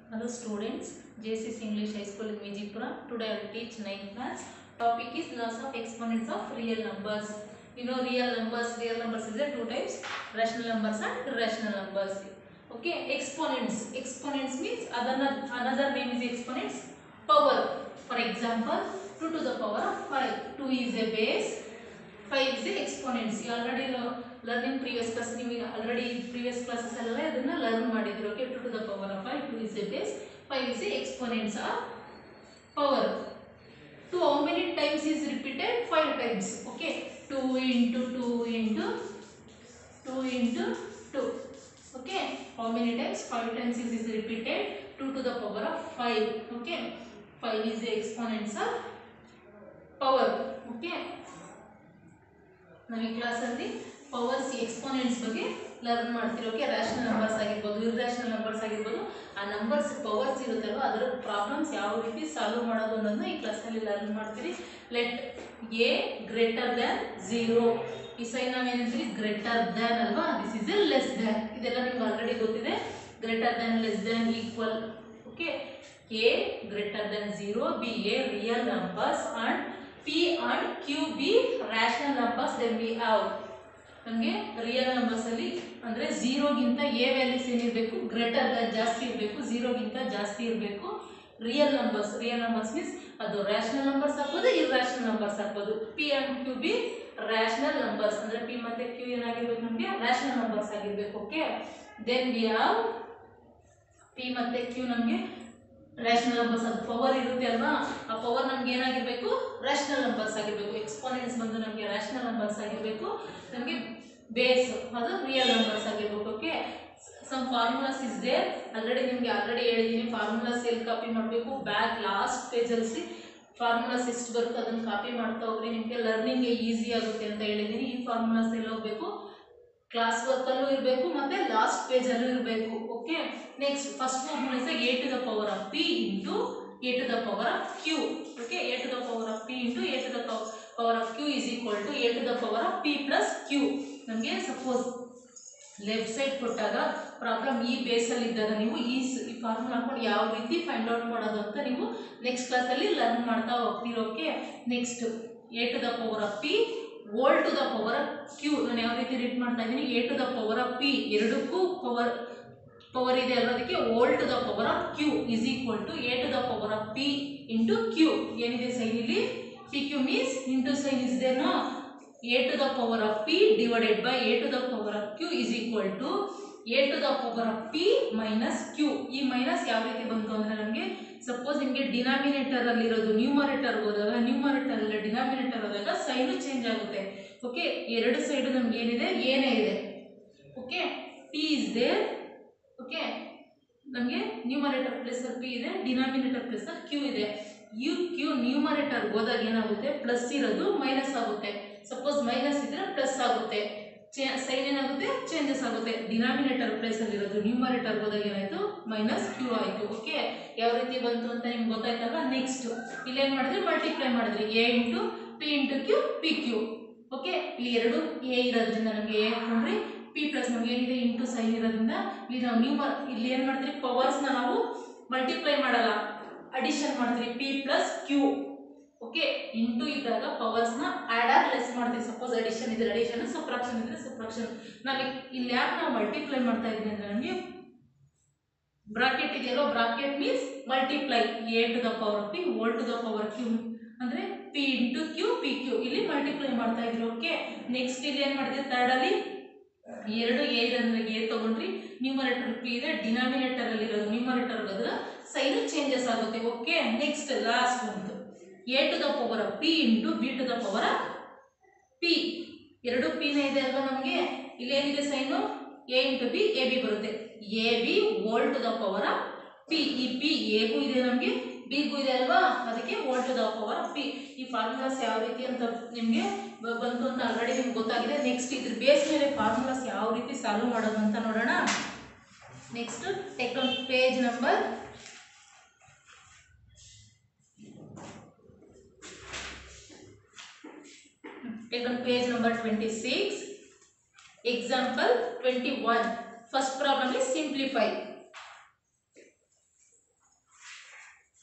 Hello students, JCS English High School in Vijaypura. Today I will teach 9th class. Topic is loss of exponents of real numbers. You know real numbers, real numbers is there two types, rational numbers and irrational numbers. Okay, exponents. Exponents means other, another name is exponents, power. For example, 2 to the power of 5. 2 is a base, 5 is a exponents. You already know learning previous class ನಿಮಗೆ already previous classes ಎಲ್ಲ ಇದನ್ನ learn ಮಾಡಿದ್ರು okay two to the power of five two is a base five is a exponents of power two how many times is repeated five times okay two into two into two into two okay how many times five times is is repeated two to the power of five okay five is the exponents of power okay ನಾವು ಈ ಕ್ಲಾಸಲ್ಲಿ powers exponents ಬಗ್ಗೆ learn ಮಾಡ್ತೀವಿ okay rational numbers ಆಗಿರ್ಬೋದು irrational numbers ಆಗಿರ್ಬೋದು ಆ numbers powers ಇರುತ್ತಲ್ವ ಅದರ ಪ್ರಾಬ್ಲಮ್ಸ್ ಯಾವ ರೀತಿ ಸಾಲ್ವ್ ಮಾಡೋದು ಅನ್ನೋದನ್ನ ಈ ಕ್ಲಾಸಲ್ಲಿ ಲರ್ನ್ ಮಾಡ್ತೀರಿ let a greater than zero ಈ ಸೈನ್ ನಾವೇನಂತೀವಿ ಗ್ರೇಟರ್ ದ್ಯಾನ್ ಅಲ್ವಾ this is a less than ಇದೆಲ್ಲ ನಿಮ್ಗೆ ಆಲ್ರೆಡಿ ಗೊತ್ತಿದೆ greater than less than equal okay a greater than zero b a real numbers and p and q b rational numbers then we have ನಮಗೆ real numbers ಅಲ್ಲಿ ಅಂದ್ರೆ ಝೀರೋಗಿಂತ a values ಏನಿರಬೇಕು greater than ಜಾಸ್ತಿ ಇರಬೇಕು ಝೀರೋಗಿಂತ ಜಾಸ್ತಿ ಇರಬೇಕು real numbers real numbers means ಅದು ರ್ಯಾಷನಲ್ ನಂಬರ್ಸ್ ಆಗ್ಬೋದು ಇರ್ರ್ಯಾಷನಲ್ ನಂಬರ್ಸ್ ಆಗ್ಬೋದು p and q b rational numbers ಅಂದ್ರೆ ಪಿ ಮತ್ತೆ ಕ್ಯೂ ಏನಾಗಿರ್ಬೇಕು ನಮಗೆ ರ್ಯಾಷನಲ್ ನಂಬರ್ಸ್ ಆಗಿರ್ಬೇಕು okay then we have p ಮತ್ತೆ ಕ್ಯೂ ನಮಗೆ ರ್ಯಾಷನಲ್ ನಂಬರ್ಸ್ ಅದು ಪವರ್ ಇರುತ್ತೆ ಅಲ್ವಾ ಆ ಪವರ್ ನಮ್ಗೆ ಏನಾಗಿರ್ಬೇಕು ರ್ಯಾಷನಲ್ ನಂಬರ್ಸ್ ಆಗಿರ್ಬೇಕು ಎಕ್ಸ್ಪೋನೆಂಟ್ಸ್ ಬಂದು ನಮಗೆ ರ್ಯಾಷನಲ್ ನಂಬರ್ಸ್ ಆಗಿರ್ಬೇಕು ನಮಗೆ ಬೇಸ್ ಅದು ರಿಯಲ್ ನಂಬರ್ಸ್ ಆಗಿರ್ಬೇಕು okay some formulas is there already ನಿಮಗೆ ಆಲ್ರೆಡಿ ಹೇಳಿದ್ದೀನಿ ಫಾರ್ಮುಲಾಸ್ ಎಲ್ಲಿ ಕಾಪಿ ಮಾಡಬೇಕು ಬ್ಯಾಕ್ ಲಾಸ್ಟ್ ಪೇಜಲ್ಲಿ ಫಾರ್ಮುಲಾಸ್ ಎಷ್ಟು ಬರುತ್ತೆ ಅದನ್ನು ಕಾಪಿ ಮಾಡ್ತಾ ಹೋಗ್ರಿ ನಿಮಗೆ ಲರ್ನಿಂಗ್ಗೆ ಈಸಿ ಆಗುತ್ತೆ ಅಂತ ಹೇಳಿದ್ದೀನಿ ಈ ಫಾರ್ಮುಲಾಸ್ ಎಲ್ಲಿ ಹೋಗಬೇಕು ಕ್ಲಾಸ್ ವರ್ಕಲ್ಲೂ ಇರಬೇಕು ಮತ್ತೆ ಲಾಸ್ಟ್ ಪೇಜಲ್ಲೂ ಇರಬೇಕು okay next first formula is a to the power of p into a to the power of q okay a to the power of p into a to the power of q is equal to a to the power of p plus q ನಮಗೆ suppose left side ಕೊಟ್ಟಾಗ problem ಈ ಬೇಸಲ್ಲಿ ಇದ್ದಾಗ ನೀವು ಈ ಸ್- ಈ formula ಹಾಕೊಂಡು ಯಾವ ರೀತಿ ಫೈಂಡ್ ಔಟ್ ಮಾಡೋದು ಅಂತ ನೀವು ನೆಕ್ಸ್ಟ್ ಕ್ಲಾಸಲ್ಲಿ ಲರ್ನ್ ಮಾಡ್ತಾ ಹೋಗ್ತೀರಿ okay next a to the power of p whole to the power of q ನಾನು ಯಾವ ರೀತಿ ರೀಡ್ ಮಾಡ್ತಾ ಇದ್ದೀನಿ a to the power of p ಎರಡಕ್ಕೂ ಪವರ್ ಪವರ್ ಇದೆ ಅಲ್ವಾ ಅದಕ್ಕೆ whole to the power of q is equal to a to the power of p into q ಏನಿದೆ ಸೈನ್ ಇಲ್ಲಿ p q means into sign is then a to the power of p divided by a to the power of q is equal to a to the power of p minus q ಈ minus ಯಾವ ರೀತಿ ಬಂತು ಅಂದರೆ ನಮಗೆ suppose ನಿಮಗೆ denominator ಅಲ್ಲಿರೋದು numerator ಹೋದಾಗ numerator ಅಲ್ಲ ಡಿನಾಮಿನೇಟರ್ ಹೋದಾಗ ಸೈನು ಚೇಂಜ್ ಆಗುತ್ತೆ ಓಕೆ ಎರಡು ಸೈಡು ನಮ್ಗೆ ಏನಿದೆ ಏನೇ ಇದೆ okay p is there okay ನಮಗೆ ನ್ಯೂಮರೇಟರ್ ಪ್ಲೇಸಲ್ಲಿ ಪಿ ಇದೆ ಡಿನಾಮಿನೇಟರ್ ಪ್ಲೇಸಲ್ಲಿ ಕ್ಯೂ ಇದೆ ಯು ಕ್ಯೂ ನ್ಯೂಮರೇಟರ್ ಹೋದಾಗ ಏನಾಗುತ್ತೆ ಪ್ಲಸ್ ಇರೋದು ಮೈನಸ್ ಆಗುತ್ತೆ ಸಪೋಸ್ ಮೈನಸ್ ಇದ್ರೆ ಪ್ಲಸ್ ಆಗುತ್ತೆ ಸೈನ್ ಏನಾಗುತ್ತೆ ಚೇಂಜಸ್ ಆಗುತ್ತೆ ಡಿನಾಮಿನೇಟರ್ ಪ್ಲೇಸಲ್ಲಿ ಇರೋದು ನ್ಯೂಮರೇಟರ್ ಹೋದಾಗ ಏನಾಯಿತು ಮೈನಸ್ ಕ್ಯೂ ಆಯಿತು ಓಕೆ ಯಾವ ರೀತಿ ಬಂತು ಅಂತ ನಿಮ್ಗೆ ಗೊತ್ತಾಯ್ತಲ್ವಾ ನೆಕ್ಸ್ಟ್ ಇಲ್ಲೇನು ಮಾಡಿದ್ರಿ ಮಲ್ಟಿಪ್ಲೈ ಮಾಡಿದ್ರಿ a into p into q p q okay ಇಲ್ಲಿ ಎರಡು ಎ ಇರೋದ್ರಿಂದ ನಮಗೆ ಎ ಹಾಕೊಂಡ್ರಿ ಪಿ ಪ್ಲಸ್ ನಮ್ಗೆ ಏನಿದೆ ಇಂಟು ಸೈನ್ ಇರೋದ್ರಿಂದ ಇಲ್ಲಿ ನಾವು ನ್ಯೂ ಇಲ್ಲಿ ಏನು ಮಾಡ್ತೀರಿ ಪವರ್ಸ್ನ ನಾವು ಮಲ್ಟಿಪ್ಲೈ ಮಾಡಲ್ಲ ಅಡಿಷನ್ ಮಾಡ್ತೀರಿ p plus q okay into ಇದ್ದಾಗ ಪವರ್ಸ್ನ ಆ್ಯಡ್ ಆರ್ ಲೆಸ್ ಮಾಡ್ತೀವಿ ಸಪೋಸ್ ಅಡಿಷನ್ ಇದ್ರೆ ಅಡಿಷನ್ ಸಪ್ರಾಕ್ಷನ್ ಇದ್ರೆ ಸಪ್ರಾಕ್ಷನ್ ನಾವು ಇಲ್ಲಿ ಯಾಕೆ ನಾವು ಮಲ್ಟಿಪ್ಲೈ ಮಾಡ್ತಾ ಇದ್ದೀವಿ ಅಂದರೆ ನಮಗೆ ಬ್ರಾಕೆಟ್ ಇದೆಯಲ್ಲೋ bracket means multiply a to the power p whole to the power q ಅಂದರೆ p into q p q ಇಲ್ಲಿ ಮಲ್ಟಿಪ್ಲೈ ಮಾಡ್ತಾ ಇದ್ರು ಓಕೆ ನೆಕ್ಸ್ಟ್ ಇಲ್ಲಿ ಏನು ಮಾಡಿದ್ವಿ ಥರ್ಡಲ್ಲಿ ಎರಡು ಎ ಇರೋದ್ರೆ ಎ ತಗೊಂಡ್ರಿ ನ್ಯೂಮರೇಟರ್ ಪಿ ಇದೆ ಡಿನಾಮಿನೇಟರ್ ಅಲ್ಲಿ ಇರೋದು ನ್ಯೂಮರೇಟರ್ ಬದಲು ಸೈನು ಚೇಂಜಸ್ ಆಗುತ್ತೆ ಓಕೆ ನೆಕ್ಸ್ಟ್ ಲಾಸ್ಟ್ ಒಂದು a to the power of p into b to the power of p ಎರಡು ಪಿನೇ ಇದೆ ಅಲ್ವಾ ನಮಗೆ ಇಲ್ಲೇನಿದೆ sign a into b a b ಬರುತ್ತೆ a b whole to the power of p ಈ ಪಿ ಎಗೂ ಇದೆ ನಮಗೆ ಬಿಗೂ ಇದೆ ಅಲ್ವಾ ಅದಕ್ಕೆ whole to the power of p ಈ ಫಾರ್ಮುಲಾಸ್ ಯಾವ ರೀತಿ ಅಂತ ನಿಮಗೆ ಬಂತು ಅಂತ ಆಲ್ರೆಡಿ ನಿಮ್ಗೆ ಗೊತ್ತಾಗಿದೆ ನೆಕ್ಸ್ಟ್ ಇದ್ರ ಬೇಸ್ ಮೇಲೆ ಫಾರ್ಮುಲಾಸ್ ಯಾವ ರೀತಿ ಸಾಲ್ವ್ ಮಾಡೋದು ಅಂತ ನೋಡೋಣ next take on page number Take on page number 26. Example 21. First problem is simplify.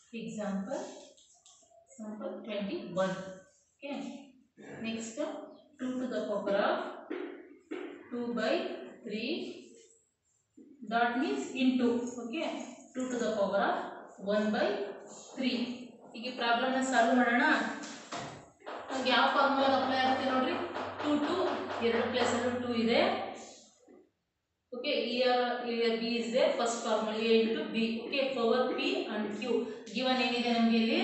example example 21 okay next 2 to the power of 2 by 3 dot means into okay 2 to the power of 1 by 3 ಈಗ ಈ ಪ್ರಾಬ್ಲಮ್ನ solve ಮಾಡೋಣ ನಮ್ಗೆ ಯಾವ ಫಾರ್ಮುಲಾಗ apply ಆಗುತ್ತೆ ನೋಡ್ರಿ two two ಎರಡು ಪ್ಲೇಸಲ್ಲೂ two ಇದೆ okay here b is the first formula a into b okay power p and q given ಏನಿದೆ ನಮಗೆ ಇಲ್ಲಿ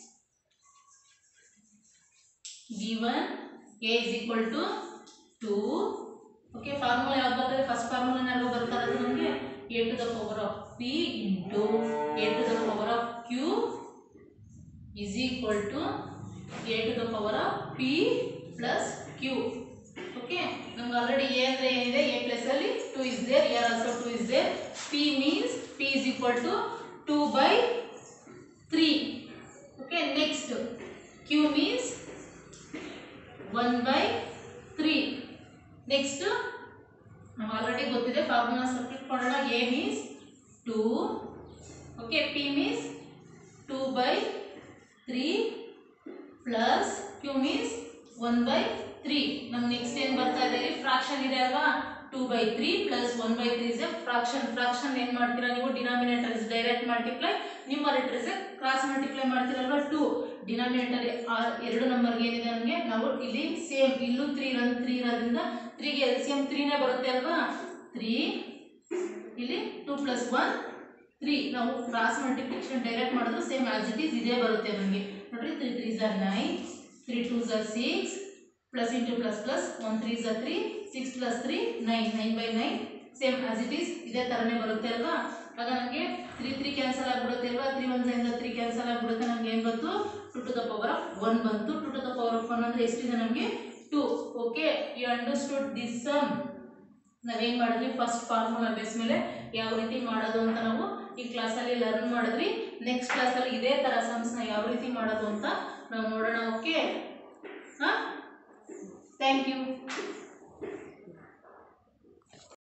given a is equal to two okay formula ಯಾವ್ದು ಬರ್ತದೆ ಫಸ್ಟ್ ಫಾರ್ಮುಲಾನಾಗ ಬರ್ತಾ ಇರೋದು ನಮಗೆ a to the power of p into a to the power of q is equal to a to the power of p plus q okay ನಮ್ಗೆ already a ಅಂದ್ರೆ ಏನಿದೆ a plus ಅಲ್ಲಿ two is there here also two is there p means p is equal to two by three okay next q means one by three next ನಮ್ಗೆ already ಗೊತ್ತಿದೆ formula substitute ಮಾಡೋಣ a means two okay p means two by three plus q means one by three ನಮ್ಗೆ next ಏನು ಬರ್ತಾ ಇದೆ ಇಲ್ಲಿ fraction ಇದೆ ಅಲ್ವಾ two by three plus one by three is a fraction fraction ಏನು ಮಾಡ್ತೀರಾ ನೀವು denominator is direct multiply numerator is cross multiply ಮಾಡ್ತೀರಲ್ವಾ ಟೂ ಡಿನಾಮಿನೇಟರ್ ಎರಡು ನಂಬರ್ಗೆ ಏನಿದೆ ನಮಗೆ ನಾವು ಇಲ್ಲಿ ಸೇಮ್ ಇಲ್ಲೂ ತ್ರೀ ಇರೋದು ತ್ರೀ ಇರೋದ್ರಿಂದ ತ್ರೀಗೆ ಎಲ್ ಸಿ ಎಮ್ ತ್ರೀನೇ ಬರುತ್ತೆ ಅಲ್ವಾ ತ್ರೀ ಇಲ್ಲಿ ಟೂ ಪ್ಲಸ್ ಒನ್ ತ್ರೀ ನಾವು ಕ್ರಾಸ್ ಮಲ್ಟಿಪ್ಲಿಕೇಶನ್ ಡೈರೆಕ್ಟ್ ಮಾಡಿದ್ರು ಸೇಮ್ ಆಸ್ ಇಟ್ ಈಸ್ ಇದೇ ಬರುತ್ತೆ ನಮಗೆ ನೋಡ್ರಿ ತ್ರೀ ತ್ರೀ ಝಾರ್ ನೈನ್ ತ್ರೀ ಟೂ ಝಾರ್ six plus into plus plus one three ಝಾರ್ three six plus three nine nine by nine same as it is ಇದೇ ಥರನೇ ಬರುತ್ತೆ ಅಲ್ವಾ ಆಗ ನಮಗೆ ತ್ರೀ ತ್ರೀ ಕ್ಯಾನ್ಸಲ್ ಆಗಿಬಿಡುತ್ತೆ ಅಲ್ವಾ ತ್ರೀ ಒನ್ ಝೈನ್ ತ್ರೀ ಕ್ಯಾನ್ಸಲ್ ಆಗಿಬಿಡುತ್ತೆ ನಮ್ಗೆ ಏನು ಬಂತು two to the power of one ಬಂತು two to the power of one ಅಂದರೆ ಎಷ್ಟಿದೆ ನಮಗೆ two okay you understood this sum ನಾವೇನು ಮಾಡಿದ್ವಿ ಫಸ್ಟ್ ಫಾರ್ಮುಲಾ ಬೇಸ್ ಮೇಲೆ ಯಾವ ರೀತಿ ಮಾಡೋದು ಅಂತ ನಾವು ಈ ಕ್ಲಾಸಲ್ಲಿ ಲರ್ನ್ ಮಾಡಿದ್ವಿ ನೆಕ್ಸ್ಟ್ ಕ್ಲಾಸಲ್ಲಿ ಇದೇ ಥರ ಸಮ್ಸ್ನ ಯಾವ ರೀತಿ ಮಾಡೋದು ಅಂತ ನಾವು ನೋಡೋಣ ಓಕೆ ಹಾಂ ಥ್ಯಾಂಕ್ ಯು